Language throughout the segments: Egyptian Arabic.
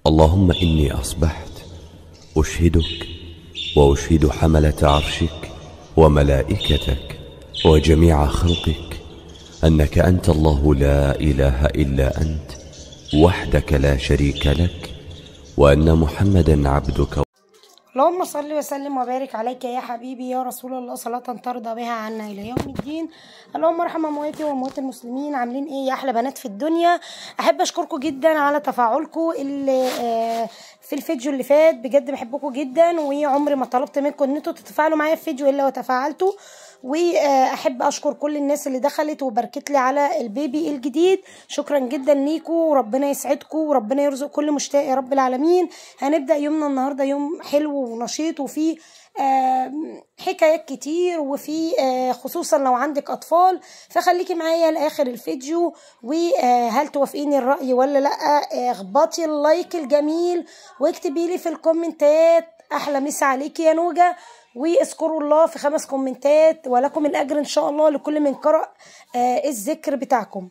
اللهم إني أصبحت أشهدك وأشهد حملة عرشك وملائكتك وجميع خلقك أنك أنت الله لا إله إلا أنت وحدك لا شريك لك وأن محمدا عبدك اللهم صل وسلم وبارك عليك يا حبيبي يا رسول الله صلاة ترضى بها عنا إلى يوم الدين اللهم ارحم أمواتي وأموات المسلمين عاملين إيه يا أحلى بنات في الدنيا أحب أشكركم جدا على تفاعلكم اللي آه، في الفيديو اللي فات بجد بحبكم جدا وعمري ما طلبت منكم إن انتوا تتفاعلوا معايا في فيديو إلا وتفاعلتوا واحب اشكر كل الناس اللي دخلت وباركت لي على البيبي الجديد شكرا جدا ليكم وربنا يسعدكم وربنا يرزق كل مشتاق يا رب العالمين هنبدا يومنا النهارده يوم حلو ونشيط وفيه آم، حكايات كتير وفي آه، خصوصا لو عندك اطفال فخليكي معايا لاخر الفيديو وهل توافقيني الراي ولا لا آه، اخبطي اللايك الجميل واكتبي لي في الكومنتات احلى مسا عليكي يا نوجه واذكروا الله في خمس كومنتات ولكم الاجر ان شاء الله لكل من قرأ آه الذكر بتاعكم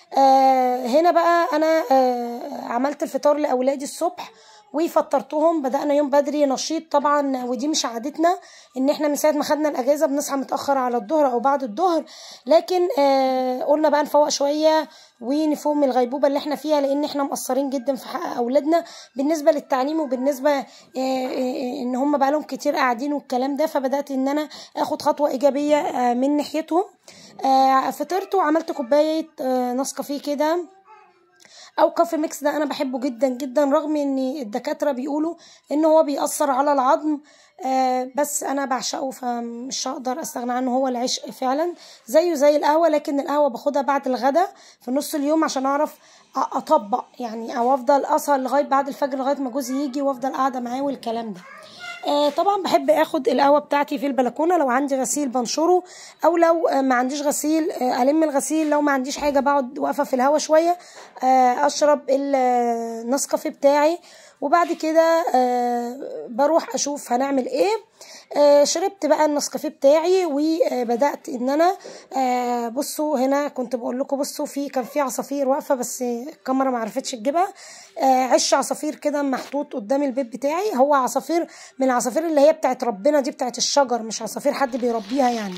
آه هنا بقى انا آه عملت الفطار لاولادي الصبح وفطرتهم بدأنا يوم بدري نشيط طبعا ودي مش عادتنا ان احنا من ساعة ما خدنا الاجازة بنصحى متأخر على الظهر او بعد الظهر لكن آه قلنا بقى نفوق شوية ونفهم الغيبوبة اللي احنا فيها لان احنا مقصرين جدا في حق اولادنا بالنسبة للتعليم وبالنسبة آه آه ان هم بقى لهم كتير قاعدين والكلام ده فبدأت ان انا اخد خطوة ايجابية آه من ناحيتهم آه فطرت وعملت كوباية آه نسكافيه كده او كافي ميكس ده انا بحبه جدا جدا رغم ان الدكاتره بيقولوا ان هو بيأثر على العظم آه بس انا بعشقه فمش هقدر استغنى عنه هو العشق فعلا زيه زي القهوه لكن القهوه باخدها بعد الغداء في نص اليوم عشان اعرف أ- اطبق يعني او افضل اسهر لغايه بعد الفجر لغايه ما جوزي يجي وافضل قاعده معاه والكلام ده آه طبعا بحب اخد القهوه بتاعتي في البلكونه لو عندي غسيل بنشره او لو آه ما عنديش غسيل آه الم الغسيل لو ما عنديش حاجه بقعد واقفه في الهوا شويه آه اشرب النسكافيه بتاعي وبعد كده آه بروح اشوف هنعمل ايه آه شربت بقى النسكافيه بتاعي وبدات ان انا آه بصوا هنا كنت بقول لكم بصوا في كان في عصافير واقفه بس الكاميرا ما عرفتش تجيبها آه عش عصافير كده محطوط قدام البيت بتاعي هو عصافير من العصافير اللي هي بتاعت ربنا دي بتاعت الشجر مش عصافير حد بيربيها يعني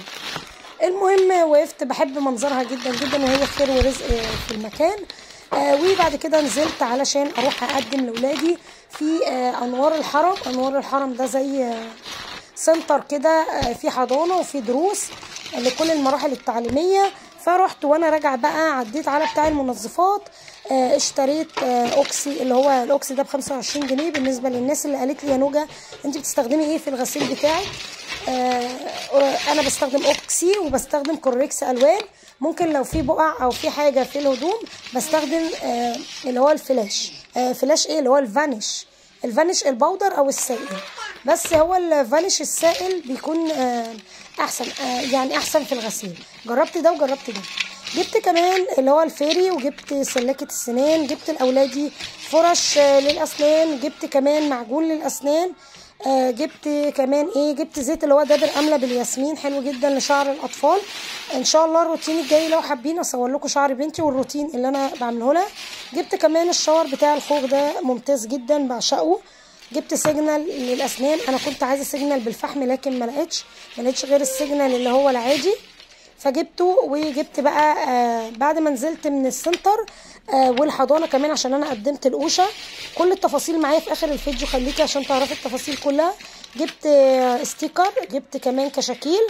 المهم وقفت بحب منظرها جدا جدا وهي خير ورزق في المكان آه وبعد كده نزلت علشان اروح اقدم لاولادي في آه انوار الحرم انوار الحرم ده زي آه سنتر كده آه في حضانه وفي دروس لكل المراحل التعليميه فرحت وانا راجعه بقى عديت على بتاع المنظفات آه اشتريت آه اوكسي اللي هو الاوكسي ده ب 25 جنيه بالنسبه للناس اللي قالت لي يا نوجه انت بتستخدمي ايه في الغسيل بتاعك آه انا بستخدم اوكسي وبستخدم كوريكس الوان ممكن لو في بقع او في حاجه في الهدوم بستخدم آه اللي هو الفلاش آه فلاش ايه اللي هو الفانيش الفانيش البودر او السائل بس هو الفانيش السائل بيكون آه احسن آه يعني احسن في الغسيل جربت ده وجربت ده جبت كمان اللي هو الفيري وجبت سلكة السنان جبت لاولادي فرش آه للاسنان جبت كمان معجون للاسنان آه جبت كمان ايه جبت زيت اللي هو دابر امله بالياسمين حلو جدا لشعر الاطفال ان شاء الله الروتين الجاي لو حابين اصور لكم شعر بنتي والروتين اللي انا بعمله لها جبت كمان الشاور بتاع الخوخ ده ممتاز جدا بعشقه جبت سيجنال للاسنان انا كنت عايزه سيجنال بالفحم لكن ما لقيتش ما لقيتش غير السيجنال اللي هو العادي فجبته وجبت بقى آه بعد ما نزلت من السنتر آه والحضانه كمان عشان انا قدمت القوشه كل التفاصيل معايا في اخر الفيديو خليكي عشان تعرفي التفاصيل كلها جبت آه ستيكر جبت كمان كشاكيل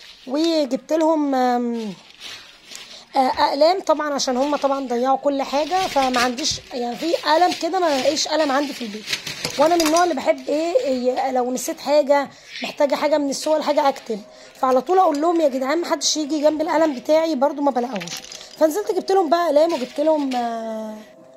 وجبت لهم آم اقلام طبعا عشان هم طبعا ضيعوا كل حاجه فما عنديش يعني في قلم كده ما لاقيش قلم عندي في البيت وانا من النوع اللي بحب ايه لو نسيت حاجه محتاجه حاجه من الصور حاجه اكتب فعلى طول اقول لهم يا جدعان ما حدش يجي جنب القلم بتاعي برده ما بلاقوش فنزلت جبت لهم بقى اقلام وجبت لهم آه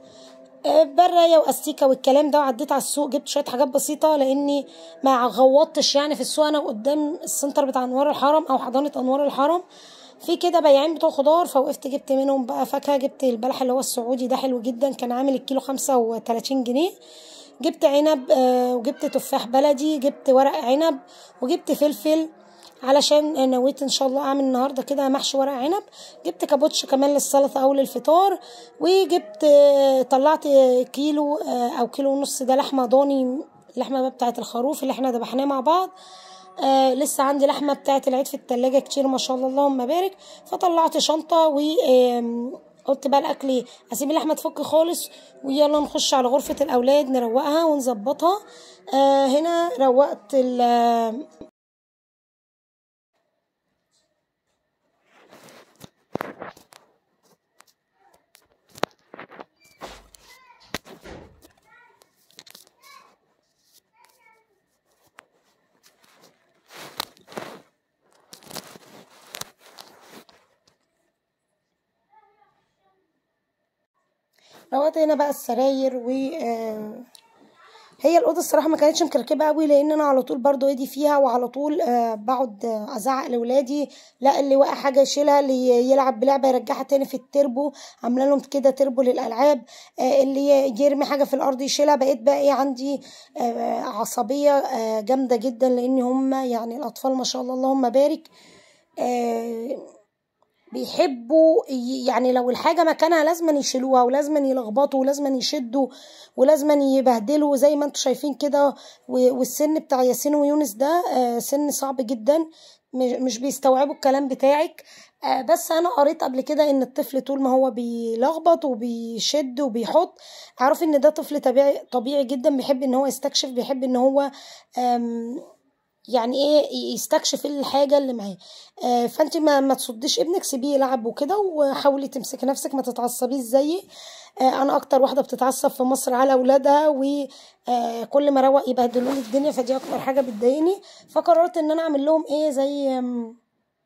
برايه واستيكه والكلام ده وعديت على السوق جبت شويه حاجات بسيطه لاني ما غوطتش يعني في السوق انا قدام السنتر بتاع انوار الحرم او حضانه انوار الحرم في كده بياعين بتوع خضار فوقفت جبت منهم بقى فاكهه جبت البلح اللي هو السعودي ده حلو جدا كان عامل الكيلو خمسة وتلاتين جنيه جبت عنب آه وجبت تفاح بلدي جبت ورق عنب وجبت فلفل علشان نويت ان شاء الله اعمل النهارده كده محشي ورق عنب جبت كابوتش كمان للسلطه او للفطار وجبت آه، طلعت كيلو آه، او كيلو ونص ده لحمه ضاني اللحمه بقى بتاعه الخروف اللي احنا ذبحناه مع بعض آه لسه عندي لحمه بتاعه العيد في التلاجة كتير ما شاء الله اللهم بارك فطلعت شنطه و آم، قلت بقى الاكل اسيب اللحمه تفك خالص ويلا نخش على غرفه الاولاد نروقها ونظبطها آه هنا روقت ال- روقت هنا بقى السراير و آه، هي الاوضه الصراحه ما كانتش مكركبه قوي لان انا على طول برضو ايدي فيها وعلى طول آه، بقعد آه، ازعق لاولادي لا اللي واقع حاجه يشيلها اللي يلعب بلعبه يرجعها تاني في التربو عامله لهم كده تربو للالعاب آه، اللي يرمي حاجه في الارض يشيلها بقيت بقى ايه عندي آه، عصبيه آه، جامده جدا لان هم يعني الاطفال ما شاء الله اللهم بارك آه، بيحبوا ي- يعني لو الحاجة مكانها لازم يشيلوها ولازم يلخبطوا ولازم يشدوا ولازم يبهدلوا زي ما انتم شايفين كده و- والسن بتاع ياسين ويونس ده آه، سن صعب جدا م- مش بيستوعبوا الكلام بتاعك آه، بس انا قريت قبل كده ان الطفل طول ما هو بيلخبط وبيشد وبيحط اعرف ان ده طفل طبيعي طبيعي جدا بيحب ان هو يستكشف بيحب ان هو آم، يعني ايه يستكشف الحاجه اللي معاه آه، فانت ما ما تصديش ابنك سيبيه يلعب وكده وحاولي تمسكي نفسك ما تتعصبيش زيي آه، انا اكتر واحده بتتعصب في مصر على اولادها وكل ما اروق يبهدلوا لي الدنيا فدي اكتر حاجه بتضايقني فقررت ان انا اعمل لهم ايه زي آم،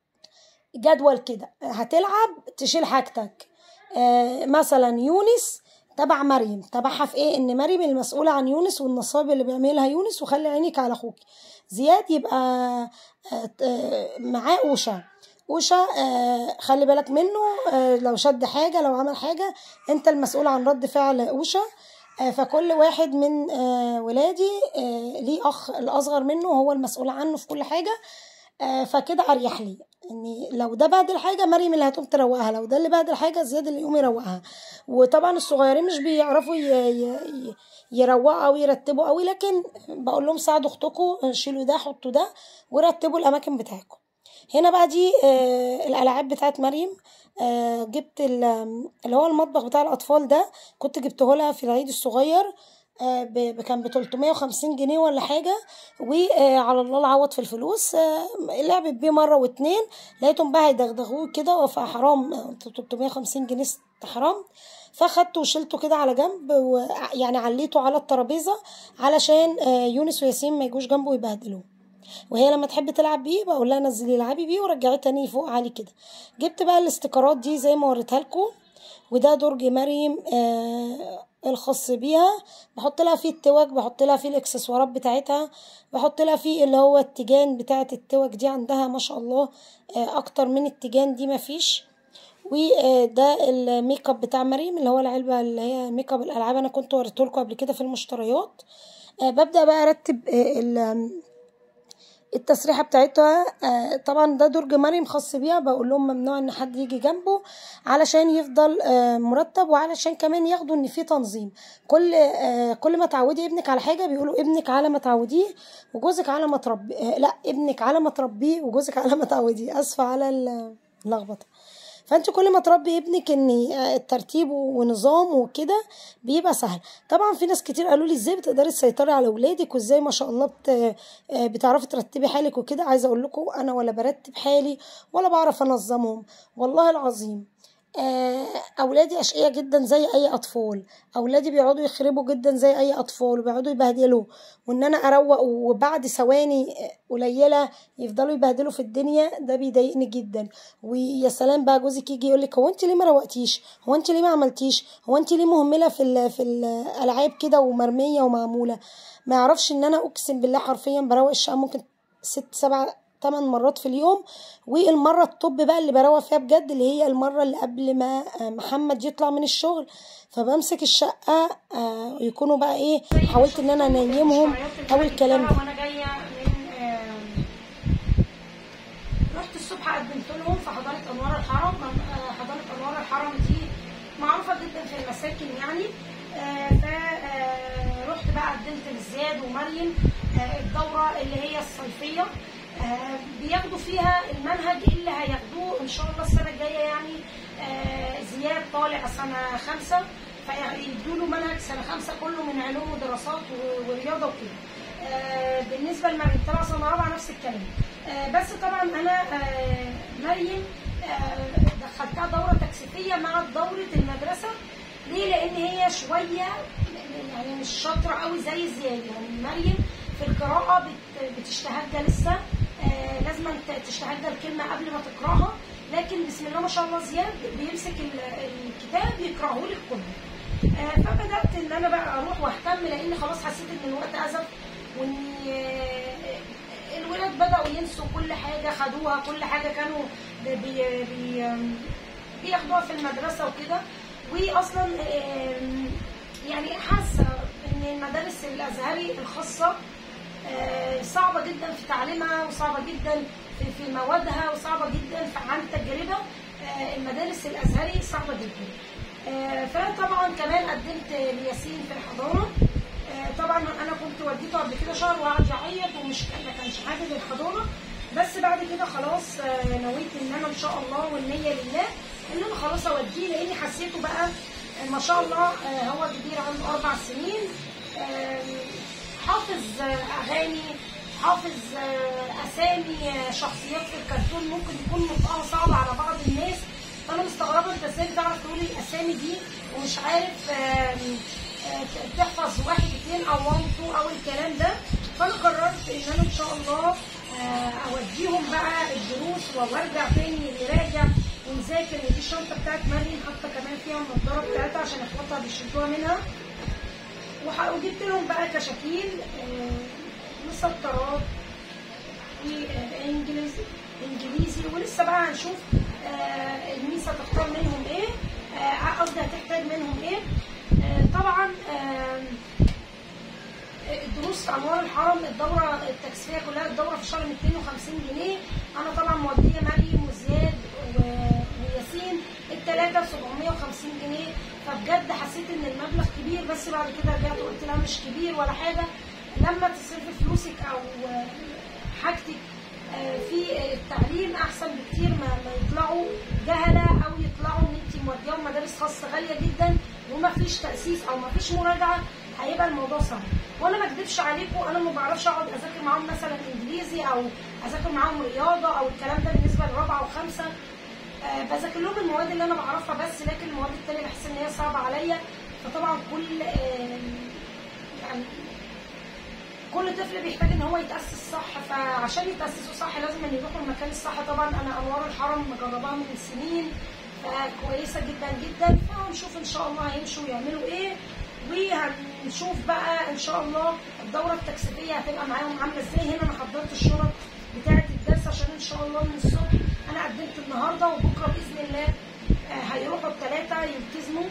جدول كده هتلعب تشيل حاجتك آه، مثلا يونس تبع مريم تبعها في ايه ان مريم المسؤوله عن يونس والنصاب اللي بيعملها يونس وخلي عينك على اخوك زياد يبقى آه، آه، معاه اوشا اوشا آه، خلي بالك منه آه، لو شد حاجه لو عمل حاجه انت المسؤول عن رد فعل اوشا آه، فكل واحد من آه، ولادي آه، ليه اخ الاصغر منه هو المسؤول عنه في كل حاجه آه، فكده اريح لي اني لو ده بهدل حاجه مريم اللي هتقوم تروقها لو ده اللي بهدل حاجه زياد اللي يقوم يروقها وطبعا الصغيرين مش بيعرفوا ي- ي- ي- يروقوا او يرتبوا قوي لكن بقول لهم ساعدوا اختكم شيلوا ده حطوا ده ورتبوا الاماكن بتاعكم هنا بقى دي آه، الالعاب بتاعت مريم آه، جبت ال- اللي هو المطبخ بتاع الاطفال ده كنت جبته لها في العيد الصغير آه، ب- ب- كان ب 350 جنيه ولا حاجه وعلى الله العوض في الفلوس آه، لعبت بيه مره واتنين لقيتهم بقى هيدغدغوه كده فحرام آه، 350 جنيه ست حرام فاخدته وشلته كده على جنب ويعني عليته على الترابيزه علشان آه، يونس وياسين ما يجوش جنبه ويبهدلوه وهي لما تحب تلعب بيه بقول لها نزلي العبي بيه ورجعيه تاني فوق عالي كده جبت بقى الاستيكرات دي زي ما وريتها لكم وده درج مريم آه الخاص بيها بحط لها فيه التوك بحط لها فيه الاكسسوارات بتاعتها بحط لها فيه اللي هو التيجان بتاعه التوك دي عندها ما شاء الله آه اكتر من التيجان دي مفيش وده الميك اب بتاع مريم اللي هو العلبه اللي هي ميك اب الالعاب انا كنت وريته لكم قبل كده في المشتريات آه ببدا بقى ارتب آه ال- التسريحه بتاعتها آه، طبعا ده درج مريم خاص بيها بقول لهم ممنوع ان حد يجي جنبه علشان يفضل آه، مرتب وعلشان كمان ياخدوا ان في تنظيم كل آه، كل ما تعودي ابنك على حاجه بيقولوا ابنك على ما تعوديه وجوزك على ما تربي آه، لا ابنك على ما تربيه وجوزك على ما تعوديه اسفه على ال- اللخبطه فانت كل ما تربي ابنك ان الترتيب ونظام وكده بيبقى سهل طبعا في ناس كتير قالوا لي ازاي بتقدري تسيطري على اولادك وازاي ما شاء الله بت... بتعرفي ترتبي حالك وكده عايزه اقول لكم انا ولا برتب حالي ولا بعرف انظمهم والله العظيم آه، اولادي اشقياء جدا زي اي اطفال اولادي بيقعدوا يخربوا جدا زي اي اطفال وبيقعدوا يبهدلوا وان انا اروق وبعد ثواني قليله يفضلوا يبهدلوا في الدنيا ده بيضايقني جدا ويا سلام بقى جوزك يجي يقول لك هو انت ليه ما روقتيش هو انت ليه ما عملتيش هو انت ليه مهمله في ال- في الالعاب كده ومرميه ومعموله ما يعرفش ان انا اقسم بالله حرفيا بروق الشقه ممكن ست سبع تمن مرات في اليوم والمره الطب بقى اللي بروق فيها بجد اللي هي المره اللي قبل ما آه، محمد يطلع من الشغل فبمسك الشقه آه، يكونوا بقى ايه حاولت ان انا انيمهم او الكلام ده وانا جايه من الصبح قدمت لهم في حضاره انوار الحرم آه، حضاره انوار الحرم دي معروفه جدا في المساكن يعني فرحت بقى قدمت لزياد ومريم آه، الدوره اللي هي الصيفيه آه، بياخدوا فيها المنهج اللي هياخدوه ان شاء الله السنه الجايه يعني آه، زياد طالع سنه خمسه فيدوا له منهج سنه خمسه كله من علوم ودراسات و- ورياضه وكده. آه، بالنسبه لمريم طلع سنه رابعه نفس الكلام. آه، بس طبعا انا آه، مريم آه، دخلتها دوره تكثيفيه مع دوره المدرسه ليه؟ لان هي شويه يعني مش شاطره قوي زي زياد يعني مريم في القراءه بت- بتشتهدها لسه آه لازم ت- تشتهدها الكلمه قبل ما تقراها لكن بسم الله ما شاء الله زياد بيمسك ال- الكتاب يقراه لك كله آه فبدات ان انا بقى اروح واهتم لان خلاص حسيت ان الوقت ازف وان آه، الولاد بداوا ينسوا كل حاجه خدوها كل حاجه كانوا بي بي بي بياخدوها في المدرسه وكده واصلا آم، يعني حاسه ان المدارس الازهري الخاصه آه، صعبه جدا في تعليمها وصعبه جدا في في موادها وصعبه جدا في- عن تجربه آه، المدارس الازهري صعبه جدا آه، فطبعا كمان قدمت لياسين في الحضانه آه، طبعا انا كنت وديته قبل كده شهر وقعد يعيط ومش ما كانش حابب الحضانه بس بعد كده خلاص آه، نويت ان انا ان شاء الله والنيه لله ان انا خلاص اوديه لاني حسيته بقى آه، ما شاء الله آه، هو كبير عنده اربع سنين آم، حافظ آه، اغاني حافظ آه، اسامي آه، شخصيات في الكرتون ممكن يكون نطقها صعب على بعض الناس فانا مستغربه انت ازاي بتعرف تقول الاسامي دي ومش عارف آم، آه، تحفظ واحد اتنين او وان تو او الكلام ده فانا قررت ان انا ان شاء الله آه، اوديهم بقى الدروس وارجع تاني نراجع ونذاكر ودي الشنطه بتاعت مريم حاطه كمان فيها النضاره بتاعتها عشان اخواتها بيشدوها منها وح- وجبت لهم بقى كشاكيل آه، مسطرات وانجليزي انجليزي ولسه بقى هنشوف آه، الميس هتختار منهم ايه آه، قصدي هتحتاج منهم ايه آه، طبعا آم، الدروس في انوار الحرم الدوره التكثيفيه كلها الدوره في الشهر 250 جنيه انا طبعا موديه مريم وزياد و- وياسين الثلاثه ب 750 جنيه فبجد حسيت ان المبلغ كبير بس بعد كده رجعت قلت لا مش كبير ولا حاجه لما تصرفي فلوسك او آه، حاجتك آه، في التعليم احسن بكتير ما, ما يطلعوا جهله او يطلعوا ان انت موديهم مدارس خاصه غاليه جدا وما فيش تاسيس او ما فيش مراجعه هيبقى الموضوع صعب وانا ما اكدبش عليكم انا ما بعرفش اقعد اذاكر معاهم مثلا انجليزي او اذاكر معاهم رياضه او الكلام ده بالنسبه لرابعه وخمسه آه، بذاكر لهم المواد اللي انا بعرفها بس لكن المواد التانية بحس ان هي صعبه عليا فطبعا كل آه، يعني كل طفل بيحتاج ان هو يتاسس صح فعشان يتاسسوا صح لازم ان يروحوا المكان الصح طبعا انا انوار الحرم مجرباها من سنين فكويسه جدا جدا فهنشوف ان شاء الله هيمشوا ويعملوا ايه وهنشوف بقى ان شاء الله الدوره التكثيفيه هتبقى معاهم عامله ازاي هنا انا حضرت الشنط بتاعه الدرس عشان ان شاء الله من الصبح انا قدمت النهارده وبكره باذن الله آه، هيروحوا الثلاثه يلتزموا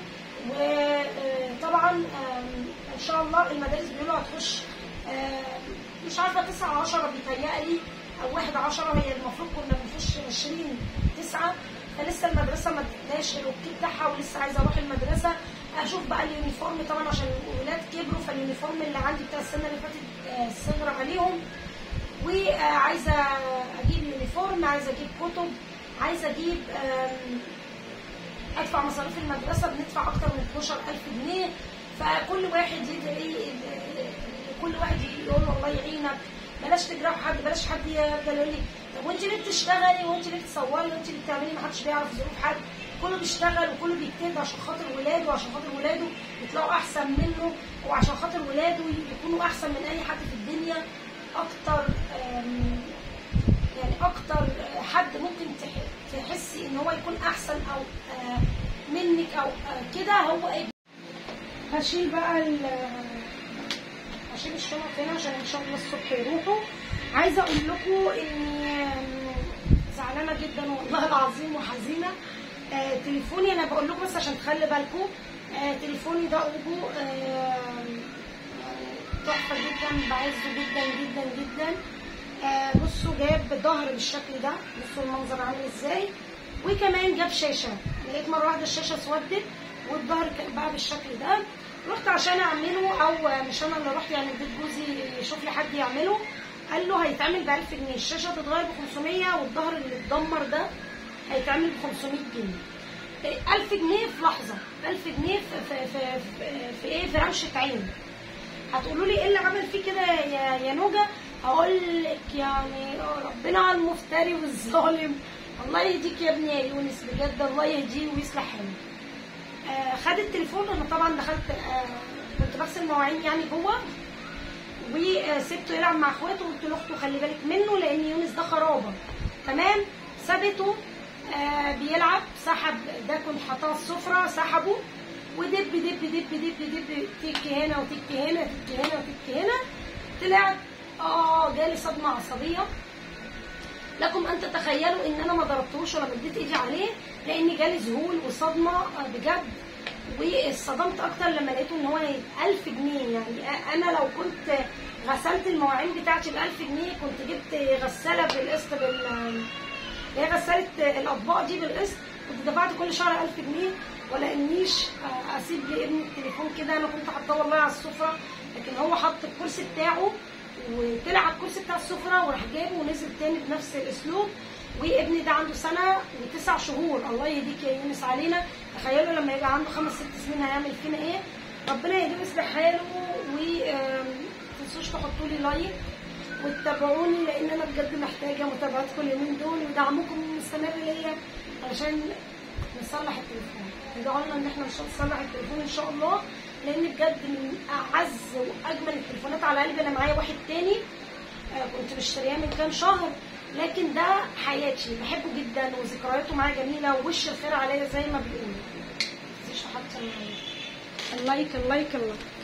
وطبعا ان شاء الله المدارس بيقولوا هتخش آه، مش عارفه 9 10 بيتهيألي او 1 10 هي المفروض كنا بنخش 20 9 فلسه المدرسه ما ادتناش الاوكي بتاعها ولسه عايزه اروح المدرسه اشوف بقى اليونيفورم طبعا عشان الولاد كبروا فاليونيفورم اللي عندي بتاع السنه اللي فاتت آه، صغر عليهم وعايزه اجيب يونيفورم عايزه اجيب كتب عايزه اجيب آم، ادفع مصاريف المدرسه بندفع اكتر من 12000 جنيه فكل واحد يدعي كل واحد يقول له الله يعينك بلاش تجرح حد بلاش حد يفضل يقول لي طب وانت ليه بتشتغلي وانت ليه بتصوري وانت ليه بتعملي ما حدش بيعرف ظروف حد كله بيشتغل وكله بيجتهد عشان خاطر ولاده وعشان خاطر ولاده يطلعوا احسن منه وعشان خاطر ولاده يكونوا احسن من اي حد في الدنيا اكتر آم، يعني اكتر حد ممكن تح- تحسي ان هو يكون احسن او آه، منك او آه، كده هو ابنك هشيل بقى ال هشيل الشنط هنا عشان ان شاء الله الصبح يروحوا عايزه اقول لكم اني آم، زعلانه جدا والله العظيم وحزينه آه تليفوني انا بقول لكم بس عشان تخلي بالكم آه تليفوني ده اوبو آم، تحفه جدا بعزه جدا جدا جدا آه بصوا جاب ظهر بالشكل ده بصوا المنظر عامل ازاي وكمان جاب شاشه لقيت مره واحده الشاشه اسودت والظهر كان بقى بالشكل ده رحت عشان اعمله او مش انا اللي رحت يعني بيت جوزي يشوف لي حد يعمله قال له هيتعمل ب 1000 جنيه الشاشه تتغير ب 500 والظهر اللي اتدمر ده هيتعمل ب 500 جنيه 1000 جنيه في لحظه 1000 جنيه في في في, في, في ايه في رمشه عين هتقولوا لي ايه اللي عمل فيه كده يا يا نوجا هقول لك يعني ربنا على المفتري والظالم الله يهديك يا ابني يا يونس بجد الله يهديه ويصلح حاله آه خد التليفون انا طبعا دخلت آه كنت بغسل مواعين يعني جوه وسبته يلعب مع اخواته وقلت لاخته خلي بالك منه لان يونس ده خرابه تمام سابته آه بيلعب سحب ده كنت حاطاه السفره سحبه ودب دب دب دب دب تك هنا وتك هنا تك هنا وتك هنا طلعت اه جالي صدمه عصبيه لكم ان تتخيلوا ان انا ما ضربتهوش ولا مديت ايدي عليه لان جالي ذهول وصدمه بجد واتصدمت اكتر لما لقيته ان هو 1000 جنيه يعني انا لو كنت غسلت المواعين بتاعتي ب 1000 جنيه كنت جبت غساله بالقسط بال هي غساله الاطباق دي بالقسط كنت دفعت كل شهر 1000 جنيه ولا انيش اسيب لابني التليفون كده انا كنت حاطاه والله على السفره لكن هو حط الكرسي بتاعه وطلع على الكرسي بتاع السفره وراح جابه ونزل تاني بنفس الاسلوب وابني ده عنده سنه وتسع شهور الله يهديك يا يونس علينا تخيلوا لما يبقى عنده خمس ست سنين هيعمل فينا ايه ربنا يهديه ويصلح حاله و تنسوش تحطوا لي لايك وتتابعوني لان انا بجد محتاجه متابعتكم اليومين دول ودعمكم المستمر ليا علشان نصلح التليفون ادعوا لنا ان احنا نصلح التليفون ان شاء الله لان بجد من اعز واجمل التليفونات على قلبي انا معايا واحد تاني آه كنت مشترياه من كام شهر لكن ده حياتي بحبه جدا وذكرياته معايا جميله ووش الخير عليا زي ما بيقولوا متنسيش حتى اللايك اللايك اللايك